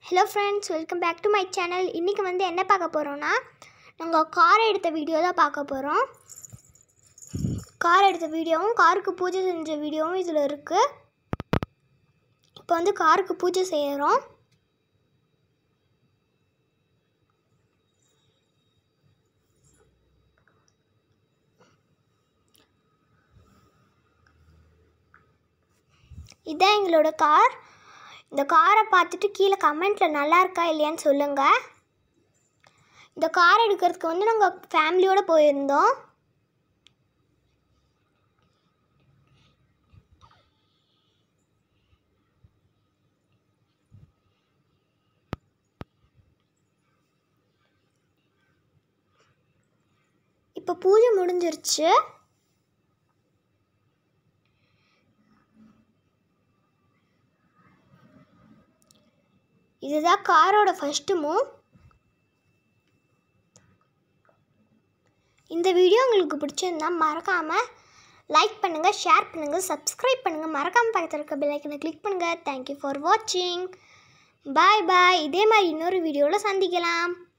hello friends welcome back to my channel இன்றைக்கி வந்து என்ன பார்க்க போகிறோன்னா நாங்கள் கார் எடுத்த வீடியோ தான் பார்க்க போகிறோம் கார் எடுத்த வீடியோவும் காருக்கு பூஜை செஞ்ச வீடியோவும் இதில் இருக்குது இப்போ வந்து காருக்கு பூஜை செய்கிறோம் இதான் எங்களோட கார் இந்த காரை பார்த்துட்டு கீழே கமெண்ட்டில் நல்லா இருக்கா இல்லையான்னு சொல்லுங்கள் இந்த கார் எடுக்கிறதுக்கு வந்து நாங்கள் ஃபேமிலியோடு போயிருந்தோம் இப்போ பூஜை முடிஞ்சிருச்சு இதுதான் காரோட ஃபஸ்ட்டு மூவ் இந்த வீடியோ உங்களுக்கு பிடிச்சிருந்தா மறக்காமல் லைக் பண்ணுங்கள் ஷேர் பண்ணுங்கள் சப்ஸ்கிரைப் பண்ணுங்கள் மறக்காமல் பக்கத்தில் இருக்க பெல்லைக்கனை கிளிக் பண்ணுங்கள் தேங்க்யூ ஃபார் வாட்சிங் பாய் பாய் இதே மாதிரி இன்னொரு வீடியோவில் சந்திக்கலாம்